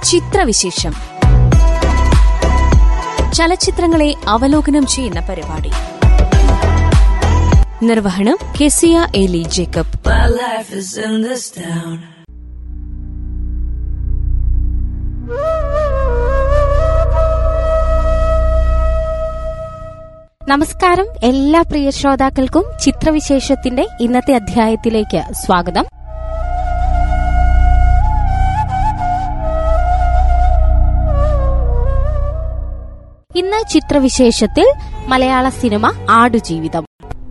ചിത്രവിശേഷം ചലച്ചിത്രങ്ങളെ അവലോകനം ചെയ്യുന്ന പരിപാടി നിർവഹണം Kezia Eli Jacob My life is in this town. നമസ്കാരം എല്ലാ പ്രിയ ശ്രോതാക്കൾക്കും ചിത്രവിശേഷത്തിന്റെ ഇന്നത്തെ അധ്യായത്തിലേക്ക് സ്വാഗതം ഇന്ന് ചിത്രവിശേഷത്തിൽ മലയാള സിനിമ ആടുജീവിതം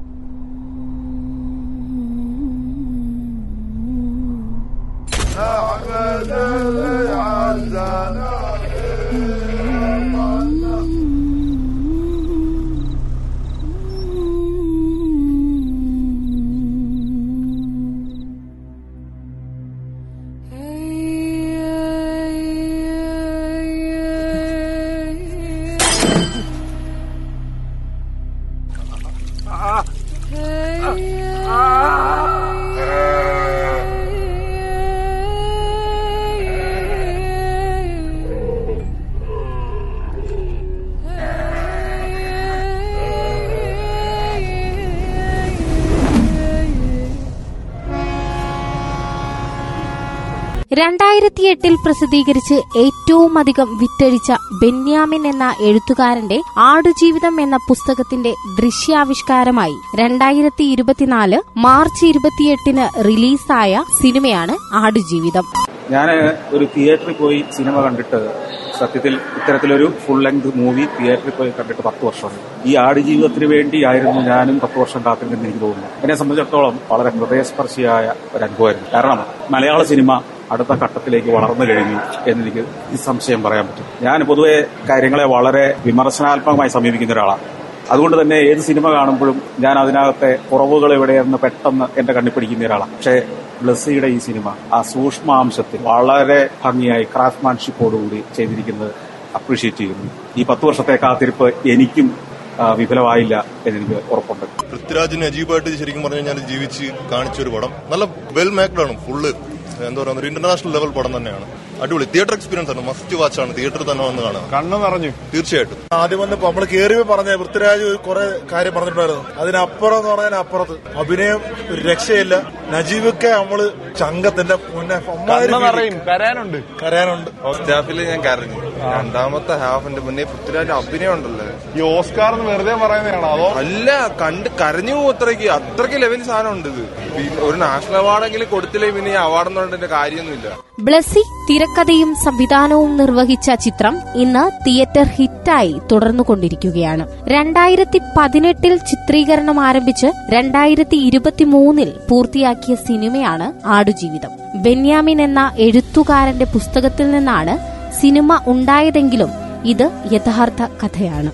രണ്ടായിരത്തി എട്ടിൽ പ്രസിദ്ധീകരിച്ച് ഏറ്റവും അധികം വിറ്റഴിച്ച ബെന്യാമിൻ എന്ന എഴുത്തുകാരന്റെ ആടുജീവിതം എന്ന പുസ്തകത്തിന്റെ ദൃശ്യാവിഷ്കാരമായി രണ്ടായിരത്തി ഇരുപത്തിനാല് മാർച്ച് ഇരുപത്തിയെട്ടിന് റിലീസായ സിനിമയാണ് ആടുജീവിതം ഞാൻ ഒരു തിയേറ്ററിൽ പോയി സിനിമ കണ്ടിട്ട് സത്യത്തിൽ ഇത്തരത്തിലൊരു ഫുൾ ലെങ്ത് മൂവി തിയേറ്ററിൽ പോയി കണ്ടിട്ട് പത്ത് വർഷമായി ഈ ആടുജീവിതത്തിന് വേണ്ടിയായിരുന്നു ഞാനും പത്ത് വർഷം കാത്തിരുന്നെന്ന് എനിക്ക് തോന്നുന്നു എന്നെ സംബന്ധിച്ചിടത്തോളം വളരെ ഹൃദയസ്പർശിയായ ഒരു അനുഭവമായിരുന്നു കാരണം മലയാള സിനിമ അടുത്ത ഘട്ടത്തിലേക്ക് വളർന്നു കഴിഞ്ഞു എന്നെനിക്ക് നിസ്സംശയം പറയാൻ പറ്റും ഞാൻ പൊതുവെ കാര്യങ്ങളെ വളരെ വിമർശനാത്മകമായി സമീപിക്കുന്ന ഒരാളാണ് അതുകൊണ്ട് തന്നെ ഏത് സിനിമ കാണുമ്പോഴും ഞാൻ അതിനകത്തെ കുറവുകൾ എവിടെയെന്ന് പെട്ടെന്ന് എന്റെ കണ്ണി പിടിക്കുന്ന ഒരാളാണ് പക്ഷേ ബ്ലസ്സിയുടെ ഈ സിനിമ ആ സൂക്ഷ്മാംശത്തിൽ വളരെ ഭംഗിയായി ക്രാഫ്റ്റ്മാൻഷിപ്പോടുകൂടി ചെയ്തിരിക്കുന്നത് അപ്രീഷിയേറ്റ് ചെയ്യുന്നു ഈ പത്ത് വർഷത്തെ കാത്തിരിപ്പ് എനിക്കും ആ, വിഫലമായില്ല എന്നെനിക്ക് ഉറപ്പുണ്ട് പൃഥ്വിരാജ് നജീബായിട്ട് ശരിക്കും പറഞ്ഞു കഴിഞ്ഞാൽ ജീവിച്ച് കാണിച്ച ഒരു പടം നല്ല വെൽ മേക്ഡ് ആണ് ഫുള്ള് എന്താ പറയുക ഒരു ഇന്റർനാഷണൽ ലെവൽ പടം തന്നെയാണ് അടിപൊളി തിയേറ്റർ എക്സ്പീരിയൻസ് ആണ് മസ്റ്റ് വാച്ച് ആണ് തിയേറ്ററിൽ തന്നെ വന്ന് കാണാം കണ്ണു നിറഞ്ഞു തീർച്ചയായിട്ടും ആദ്യം വന്നപ്പോ നമ്മള് കേറിയപ്പോ പറഞ്ഞ പൃഥ്വിരാജ് കുറെ കാര്യം പറഞ്ഞിട്ടുണ്ടായിരുന്നു അതിനപ്പുറം എന്ന് പറഞ്ഞാൽ അപ്പുറത്ത് അഭിനയം ഒരു രക്ഷയില്ല നജീബൊക്കെ നമ്മള് ചങ്കത്തിന്റെ മുന്നേ അമ്മാതിരി നിറയും കരയാനുണ്ട് കരയാനുണ്ട് ഫസ്റ്റ് ഹാഫിൽ ഞാൻ കരഞ്ഞു രണ്ടാമത്തെ ഹാഫിന്റെ മുന്നേ പൃഥ്വിരാജ് അഭിനയം ഉണ്ടല്ലോ ഈ ഓസ്കാർ എന്ന് വെറുതെ പറയുന്നതാണോ അതോ അല്ല കണ്ട് കരഞ്ഞു പോകും അത്രയ്ക്ക് അത്രയ്ക്ക് ലെവൽ സാധനം ഉണ്ട് ഇത് പിന്നെ ഒരു നാഷണൽ അവാർഡെങ്കിലും കൊടുത്തില്ലേ പിന്നെ ഈ അവാർഡ് എന്നുള്ളതിന്റെ കാര്യമൊന്നുമില്ല ബ്ലസ്സി തിരക്കഥയും സംവിധാനവും നിർവഹിച്ച ചിത്രം ഇന്ന് തിയേറ്റർ ഹിറ്റായി തുടർന്നുകൊണ്ടിരിക്കുകയാണ് രണ്ടായിരത്തി പതിനെട്ടിൽ ചിത്രീകരണം ആരംഭിച്ച് രണ്ടായിരത്തി ഇരുപത്തിമൂന്നിൽ പൂർത്തിയാക്കിയ സിനിമയാണ് ആടുജീവിതം ബെന്യാമിൻ എന്ന എഴുത്തുകാരന്റെ പുസ്തകത്തിൽ നിന്നാണ് സിനിമ ഉണ്ടായതെങ്കിലും ഇത് യഥാർത്ഥ കഥയാണ്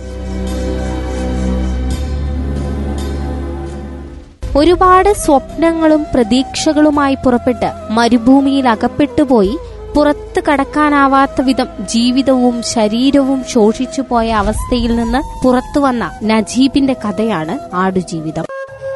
ഒരുപാട് സ്വപ്നങ്ങളും പ്രതീക്ഷകളുമായി പുറപ്പെട്ട് മരുഭൂമിയിൽ അകപ്പെട്ടുപോയി പുറത്തു കടക്കാനാവാത്ത വിധം ജീവിതവും ശരീരവും ശോഷിച്ചു പോയ അവസ്ഥയിൽ നിന്ന് പുറത്തു വന്ന നജീബിന്റെ കഥയാണ് ആടുജീവിതം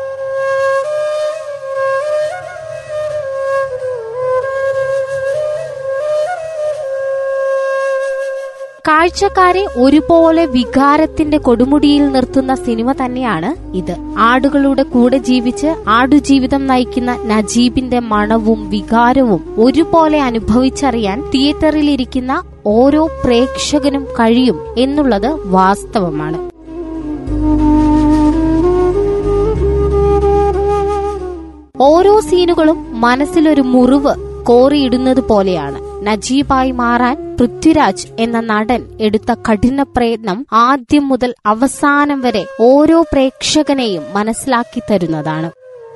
കാഴ്ചക്കാരെ ഒരുപോലെ വികാരത്തിന്റെ കൊടുമുടിയിൽ നിർത്തുന്ന സിനിമ തന്നെയാണ് ഇത് ആടുകളുടെ കൂടെ ജീവിച്ച് ആടുജീവിതം നയിക്കുന്ന നജീബിന്റെ മണവും വികാരവും ഒരുപോലെ അനുഭവിച്ചറിയാൻ തിയേറ്ററിലിരിക്കുന്ന ഓരോ പ്രേക്ഷകനും കഴിയും എന്നുള്ളത് വാസ്തവമാണ് ഓരോ സീനുകളും മനസ്സിലൊരു മുറിവ് കോറിയിടുന്നത് പോലെയാണ് നജീബായി മാറാൻ പൃഥ്വിരാജ് എന്ന നടൻ എടുത്ത കഠിന പ്രയത്നം ആദ്യം മുതൽ അവസാനം വരെ ഓരോ പ്രേക്ഷകനെയും മനസ്സിലാക്കി തരുന്നതാണ്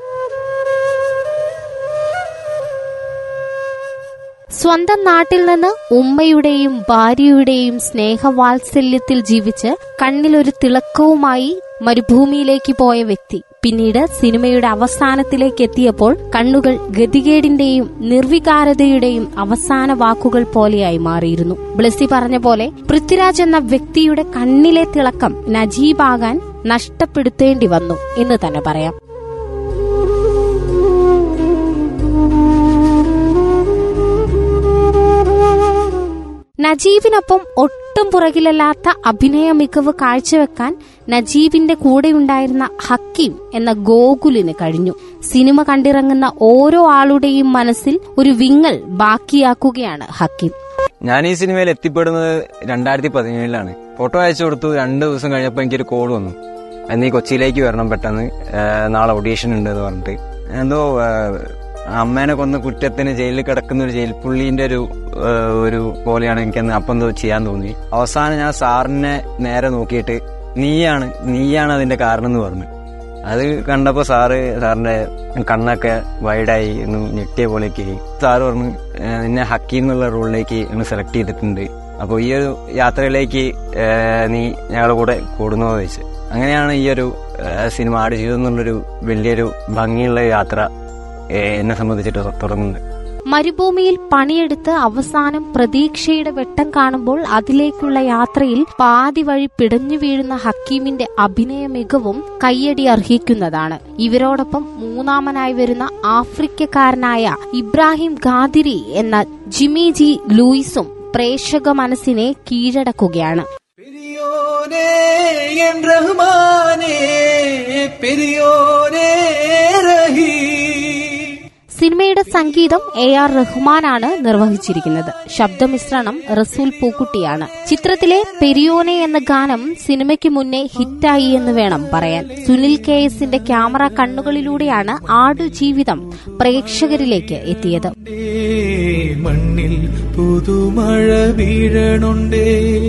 സ്വന്തം നാട്ടിൽ നിന്ന് ഉമ്മയുടെയും ഭാര്യയുടെയും സ്നേഹവാത്സല്യത്തിൽ ജീവിച്ച് കണ്ണിലൊരു തിളക്കവുമായി മരുഭൂമിയിലേക്ക് പോയ വ്യക്തി പിന്നീട് സിനിമയുടെ അവസാനത്തിലേക്ക് എത്തിയപ്പോൾ കണ്ണുകൾ ഗതികേടിന്റെയും നിർവികാരതയുടെയും അവസാന വാക്കുകൾ പോലെയായി മാറിയിരുന്നു ബ്ലസ്സി പറഞ്ഞ പോലെ പൃഥ്വിരാജ് എന്ന വ്യക്തിയുടെ കണ്ണിലെ തിളക്കം നജീബാകാൻ നഷ്ടപ്പെടുത്തേണ്ടി വന്നു എന്ന് തന്നെ പറയാം നജീബിനൊപ്പം ഒട്ടും പുറകിലല്ലാത്ത അഭിനയ മികവ് കാഴ്ചവെക്കാൻ നജീബിന്റെ കൂടെയുണ്ടായിരുന്ന ഹക്കീം എന്ന ഗോകുലിന് കഴിഞ്ഞു സിനിമ കണ്ടിറങ്ങുന്ന ഓരോ ആളുടെയും മനസ്സിൽ ഒരു വിങ്ങൽ ബാക്കിയാക്കുകയാണ് ഹക്കീം ഞാൻ ഈ സിനിമയിൽ എത്തിപ്പെടുന്നത് രണ്ടായിരത്തി പതിനേഴിലാണ് ഫോട്ടോ അയച്ചു കൊടുത്തു രണ്ട് ദിവസം കഴിഞ്ഞപ്പോൾ എനിക്കൊരു കോൾ വന്നു നീ കൊച്ചിയിലേക്ക് വരണം പെട്ടെന്ന് ഏഹ് നാളെ ഒഡീഷൻ ഉണ്ട് എന്ന് പറഞ്ഞിട്ട് എന്തോ ഏഹ് അമ്മേനെ കൊന്ന കുറ്റത്തിന് ജയിലിൽ കിടക്കുന്ന ഒരു ജയിൽ പുള്ളീന്റെ ഒരു ഏഹ് ഒരു പോലെയാണ് എനിക്കന്ന് അപ്പം എന്തോ ചെയ്യാൻ തോന്നി അവസാനം ഞാൻ സാറിനെ നേരെ നോക്കിയിട്ട് നീയാണ് നീയാണ് അതിന്റെ കാരണം എന്ന് പറഞ്ഞു അത് കണ്ടപ്പോ സാറ് സാറിന്റെ കണ്ണൊക്കെ വൈഡായി ഒന്ന് ഞെട്ടിയ പോലെയൊക്കെ ആയി സാറ് പറഞ്ഞു "ഏഹ് നിന്നെ ഹക്കീം എന്നുള്ള റോളിലേക്ക് ഒന്ന് സെലക്ട് ചെയ്തിട്ടുണ്ട് അപ്പോൾ ഈ ഒരു യാത്രയിലേക്ക് ഏഹ് നീ ഞങ്ങളുടെ കൂടെ കൂടുന്നോ എന്ന് ചോദിച്ചു അങ്ങനെയാണ് ഈ ഒരു ഏഹ് സിനിമ ആട് ജീവിതം എന്നുള്ളൊരു വലിയൊരു ഭംഗിയുള്ള യാത്ര ഏഹ് എന്നെ സംബന്ധിച്ചിട്ട് തുടങ്ങുന്നത് മരുഭൂമിയിൽ പണിയെടുത്ത് അവസാനം പ്രതീക്ഷയുടെ വെട്ടം കാണുമ്പോൾ അതിലേക്കുള്ള യാത്രയിൽ പാതി വഴി പിടഞ്ഞു വീഴുന്ന ഹക്കീമിന്റെ അഭിനയ മികവും കയ്യടി അർഹിക്കുന്നതാണ് ഇവരോടൊപ്പം മൂന്നാമനായി വരുന്ന ആഫ്രിക്കക്കാരനായ ഇബ്രാഹിം ഖാദിരി എന്ന ജിമി ജി ലൂയിസും പ്രേക്ഷക മനസ്സിനെ കീഴടക്കുകയാണ് பெரியோனே என் ரஹ்மானே பெரியோனே ரஹீ സിനിമയുടെ സംഗീതം എ ആർ റഹ്മാനാണ് നിർവഹിച്ചിരിക്കുന്നത് ശബ്ദമിശ്രണം റസൂൽ പൂക്കുട്ടിയാണ് ചിത്രത്തിലെ പെരിയോനെ എന്ന ഗാനം സിനിമയ്ക്ക് മുന്നേ ഹിറ്റായി എന്ന് വേണം പറയാൻ സുനിൽ കെ എസിന്റെ ക്യാമറ കണ്ണുകളിലൂടെയാണ് ആടുജീവിതം പ്രേക്ഷകരിലേക്ക് എത്തിയത് മണ്ണിൽ പുതുമഴ വീഴണുണ്ടേ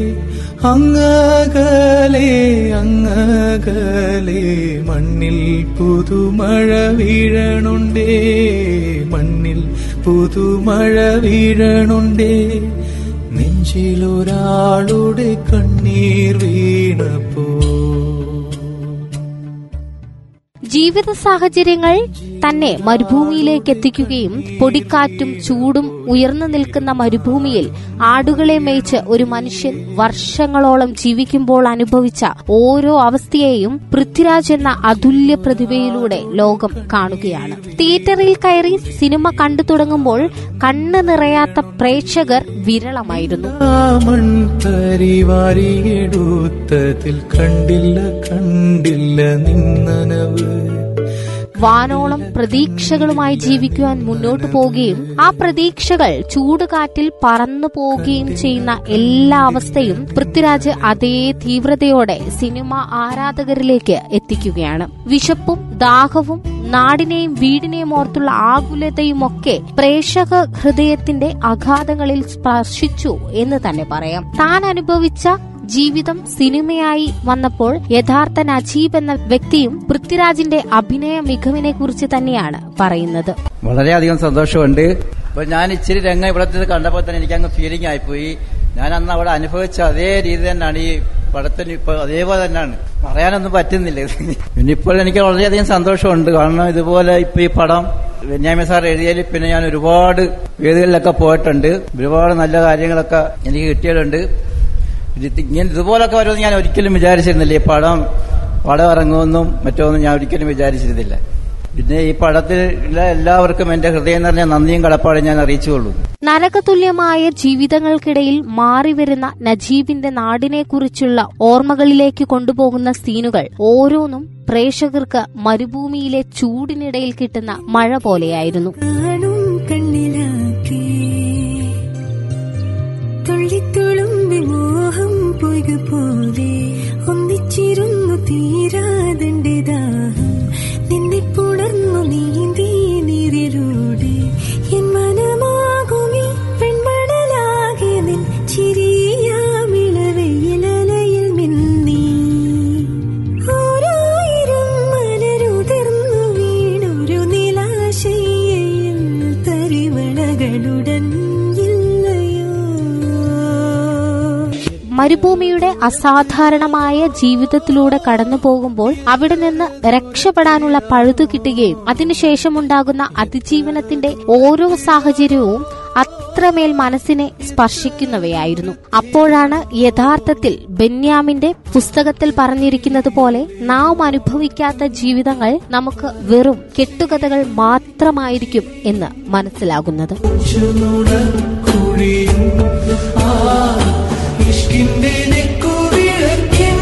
അങ്ങകലെ അങ്ങകലെ മണ്ണിൽ പുതുമഴ വീഴണുണ്ടേ മണ്ണിൽ പുതുമഴ വീഴണുണ്ടേ നെഞ്ചിലൊരാളുടെ കണ്ണീർ വീണപ്പോ ജീവിത സാഹചര്യങ്ങൾ തന്നെ മരുഭൂമിയിലേക്ക് എത്തിക്കുകയും പൊടിക്കാറ്റും ചൂടും ഉയർന്നു നിൽക്കുന്ന മരുഭൂമിയിൽ ആടുകളെ മേய்ച്ച് ഒരു മനുഷ്യൻ വർഷങ്ങളോളം ജീവിക്കുമ്പോൾ അനുഭവിച്ച ഓരോ അവസ്ഥയെയും പൃഥ്വിരാജ് എന്ന അതുല്യ പ്രതിഭയിലൂടെ ലോകം കാണുകയാണ് തിയേറ്ററിൽ കയറി സിനിമ കണ്ടു തുടങ്ങുമ്പോൾ കണ്ണ് നിറയാത്ത പ്രേക്ഷകർ വിരളമായിരുന്നു മൺ തരിവാരിയെടുത്തതിൽ കണ്ടില്ല കണ്ടില്ല നിന്നനവ് വാനോളം പ്രതീക്ഷകളുമായി ജീവിക്കുവാൻ മുന്നോട്ടു പോവുകയും ആ പ്രതീക്ഷകൾ ചൂടുകാറ്റിൽ പറന്നു പോവുകയും ചെയ്യുന്ന എല്ലാ അവസ്ഥയും പൃഥ്വിരാജ് അതേ തീവ്രതയോടെ സിനിമ ആരാധകരിലേക്ക് എത്തിക്കുകയാണ് വിശപ്പും ദാഹവും നാടിനെയും വീടിനെയും ഓർത്തുള്ള ആകുലതയുമൊക്കെ പ്രേക്ഷക ഹൃദയത്തിന്റെ അഗാധങ്ങളിൽ സ്പർശിച്ചു എന്ന് തന്നെ പറയാം താൻ അനുഭവിച്ച ജീവിതം സിനിമയായി വന്നപ്പോൾ യഥാർത്ഥ നജീബ് എന്ന വ്യക്തിയും പൃഥ്വിരാജിന്റെ അഭിനയ മികവിനെ കുറിച്ച് തന്നെയാണ് പറയുന്നത് വളരെയധികം സന്തോഷമുണ്ട് അപ്പൊ ഞാൻ ഇച്ചിരി രംഗം ഇവിടത്തെ കണ്ടപ്പോൾ തന്നെ എനിക്ക് അങ്ങ് ഫീലിംഗ് ആയിപ്പോയി ഞാൻ അന്ന് അവിടെ അനുഭവിച്ച അതേ രീതി തന്നെയാണ് ഈ പടത്തിന് ഇപ്പൊ അതേപോലെ തന്നെയാണ് പറയാനൊന്നും പറ്റുന്നില്ല പിന്നെ ഇപ്പോൾ എനിക്ക് വളരെയധികം സന്തോഷമുണ്ട് കാരണം ഇതുപോലെ ഇപ്പൊ ഈ പടം ബെന്യാമി സാർ എഴുതിയതിൽ പിന്നെ ഞാൻ ഒരുപാട് വേദികളിലൊക്കെ പോയിട്ടുണ്ട് ഒരുപാട് നല്ല കാര്യങ്ങളൊക്കെ എനിക്ക് കിട്ടിയിട്ടുണ്ട് ഇത് ഇങ്ങനെ ഇതുപോലൊക്കെ വരുമെന്ന് ഞാൻ ഒരിക്കലും വിചാരിച്ചിരുന്നില്ല ഈ പടം പടം ഇറങ്ങുമെന്നും മറ്റൊന്നും ഞാൻ ഒരിക്കലും വിചാരിച്ചിരുന്നില്ല പിന്നെ ഈ പടത്തിലെ എല്ലാവർക്കും എന്റെ ഹൃദയം നിറഞ്ഞ നന്ദിയും കടപ്പാടും ഞാൻ അറിയിച്ചുകൊള്ളൂ നരകതുല്യമായ ജീവിതങ്ങൾക്കിടയിൽ മാറിവരുന്ന നജീബിന്റെ നാടിനെക്കുറിച്ചുള്ള ഓർമ്മകളിലേക്ക് കൊണ്ടുപോകുന്ന സീനുകൾ ഓരോന്നും പ്രേക്ഷകർക്ക് മരുഭൂമിയിലെ ചൂടിനിടയിൽ കിട്ടുന്ന മഴ പോലെയായിരുന്നു കണ്ണിലാക്കി തുള്ളിത്തുളുമ്പി മോഹം പൊയ്ക പോലെ ഒന്നിച്ചിരുന്നു തീരാതന്റെ ദാഹം നിന്നെ പുണർന്നു നീന്തി നീരിലൂടെ എൻ മനമാകുമി പെൺമണലാകെ നിൻ ചിരിയാമിളവയിലലയിൽ മിന്നി ഓരായിരം മലരുതിർന്നു വീണൊരു നിലാശയിൽ തരിവളകളുടൻ ഇല്ലയോ മരുഭൂമിയുടെ അസാധാരണമായ ജീവിതത്തിലൂടെ കടന്നു പോകുമ്പോൾ അവിടെ നിന്ന് രക്ഷപ്പെടാനുള്ള പഴുതു കിട്ടുകയും അതിനുശേഷമുണ്ടാകുന്ന അതിജീവനത്തിന്റെ ഓരോ സാഹചര്യവും അത്രമേൽ മനസ്സിനെ സ്പർശിക്കുന്നവയായിരുന്നു അപ്പോഴാണ് യഥാർത്ഥത്തിൽ ബെന്യാമിന്റെ പുസ്തകത്തിൽ പറഞ്ഞിരിക്കുന്നത് പോലെ നാം അനുഭവിക്കാത്ത ജീവിതങ്ങൾ നമുക്ക് വെറും കെട്ടുകഥകൾ മാത്രമായിരിക്കും എന്ന് മനസ്സിലാകുന്നത് കുഴിയും ആ ഇഷ്കിന്റെ നെക്കുവിളക്കിൻ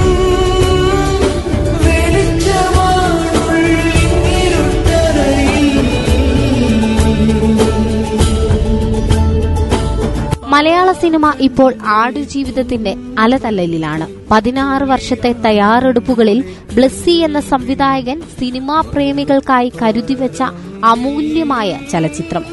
മലയാള സിനിമ ഇപ്പോൾ ആടുജീവിതത്തിന്റെ അലതല്ലലിലാണ് പതിനാറ് വർഷത്തെ തയ്യാറെടുപ്പുകളിൽ ബ്ലസ്സി എന്ന സംവിധായകൻ സിനിമാ പ്രേമികൾക്കായി കരുതിവെച്ച അമൂല്യമായ ചലച്ചിത്രം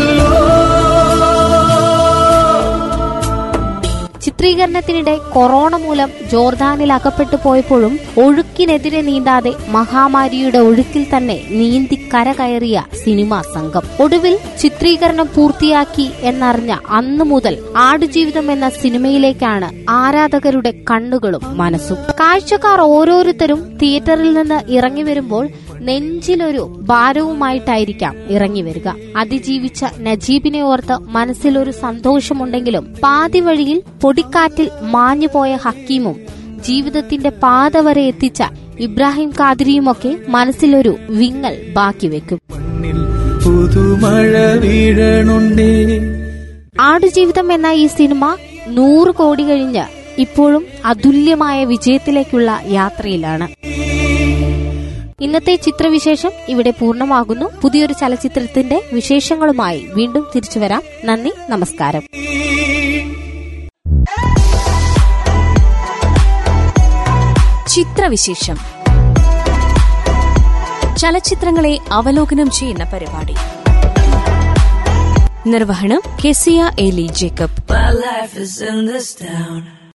ചിത്രീകരണത്തിനിടെ കൊറോണ മൂലം ജോർദാനിൽ അകപ്പെട്ടു പോയപ്പോഴും ഒഴുക്കിനെതിരെ നീന്താതെ മഹാമാരിയുടെ ഒഴുക്കിൽ തന്നെ നീന്തി കരകയറിയ സിനിമാ സംഘം ഒടുവിൽ ചിത്രീകരണം പൂർത്തിയാക്കി എന്നറിഞ്ഞ അന്നു മുതൽ ആടുജീവിതം എന്ന സിനിമയിലേക്കാണ് ആരാധകരുടെ കണ്ണുകളും മനസ്സും കാഴ്ചക്കാർ ഓരോരുത്തരും തിയേറ്ററിൽ നിന്ന് ഇറങ്ങി വരുമ്പോൾ നെഞ്ചിലൊരു ഭാരവുമായിട്ടായിരിക്കാം ഇറങ്ങി വരിക അതിജീവിച്ച നജീബിനെ ഓർത്ത് മനസ്സിലൊരു സന്തോഷമുണ്ടെങ്കിലും പാതി വഴിയിൽ പൊടിക്കാറ്റിൽ മാഞ്ഞുപോയ ഹക്കീമും ജീവിതത്തിന്റെ പാത വരെ എത്തിച്ച ഇബ്രാഹിം കാതിരിയുമൊക്കെ മനസ്സിലൊരു വിങ്ങൽ ബാക്കി വെക്കും പുതുമഴ വീഴണുണ്ടേ ആടുജീവിതം എന്ന ഈ സിനിമ നൂറ് കോടി കഴിഞ്ഞ് ഇപ്പോഴും അതുല്യമായ വിജയത്തിലേക്കുള്ള യാത്രയിലാണ് ഇന്നത്തെ ചിത്രവിശേഷം ഇവിടെ പൂർണ്ണമാകുന്നു പുതിയൊരു ചലച്ചിത്രത്തിന്റെ വിശേഷങ്ങളുമായി വീണ്ടും തിരിച്ചു വരാം നന്ദി നമസ്കാരം ചിത്രവിശേഷം ചലച്ചിത്രങ്ങളെ അവലോകനം ചെയ്യുന്ന പരിപാടി നിർവഹണം Kezia Eli Jacob My life is in this town.